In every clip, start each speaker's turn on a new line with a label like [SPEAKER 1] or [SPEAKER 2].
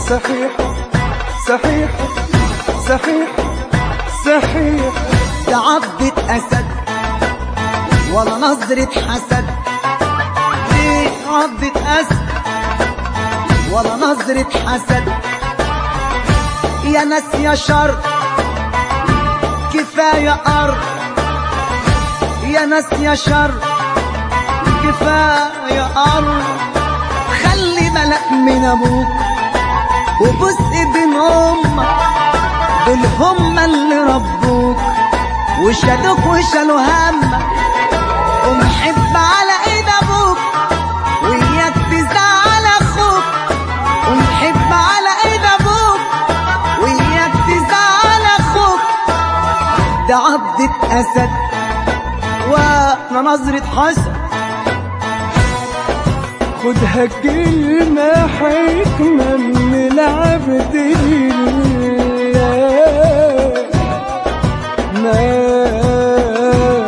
[SPEAKER 1] صحيح صحيح صحيح صحيح
[SPEAKER 2] ده عضة أسد ولا نظرة حسد
[SPEAKER 1] ليه عضة أسد
[SPEAKER 2] ولا نظرة حسد يا ناس يا شر كفاية أرض يا ناس يا شر كفاية أرض خلي بالك من أبوك وبص ايدين أمك دول هما اللي ربوك وشالوك وشالوا همك ومحب على ايد ابوك وياك تزعل اخوك ومحب على ايد ابوك وياك تزعل اخوك ده عضة اسد وانا نظرة حسد
[SPEAKER 1] خدها كلمة حكمة من العبد لله ما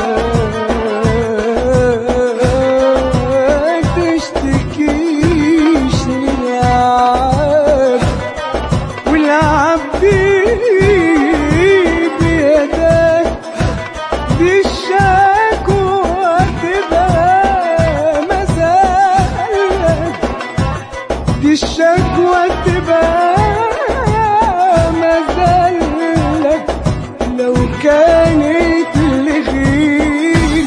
[SPEAKER 1] تشتكيش للعبد والعبد بيدك دي الشكوى تبقى مسألة دي الشكوى تبقى مزلك لو كانت لغير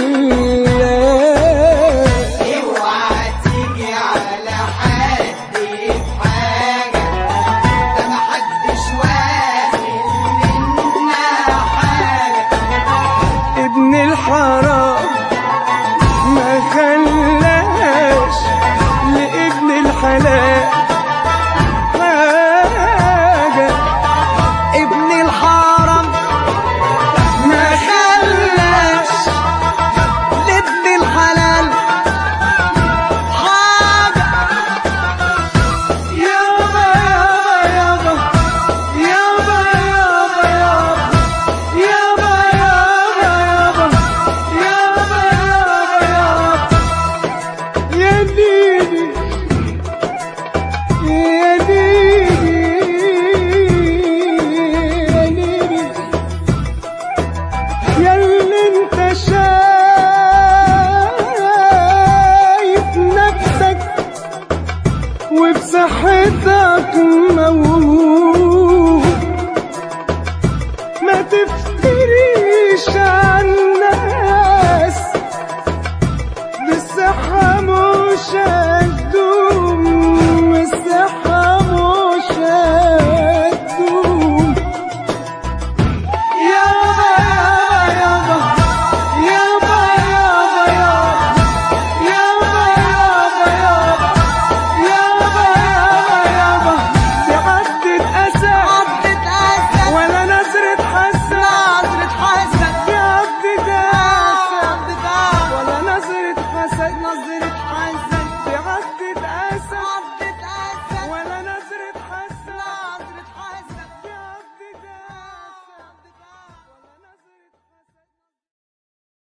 [SPEAKER 1] الله
[SPEAKER 3] اوعى تيجي على حد في حاجة ده محدش واخد منا حاجة
[SPEAKER 1] ابن الحرام ما خلاش لابن الحلال حاجة
[SPEAKER 2] ابن الحرم
[SPEAKER 1] ما خلاش
[SPEAKER 2] لابن الحلال حاجة
[SPEAKER 1] يابا يابا يابا يابا يابا يابا يابا يابا يابا يابا يا ديدي يا ديدي يا ديدي يا اللي انت شايف نفسك وبصحتك موهوب ما تفتريش عن الناس بالصحة مش هتدوم الصحة مش هتدوم يابا يابا يابا يابا يابا يابا يابا يابا دي عدة أسد
[SPEAKER 2] عضة أسد
[SPEAKER 1] ولا نظرة حسد
[SPEAKER 2] نظرة حسد
[SPEAKER 1] دي عدة أسد
[SPEAKER 2] عضة أسد
[SPEAKER 1] ولا نظرة حسد
[SPEAKER 2] نظرة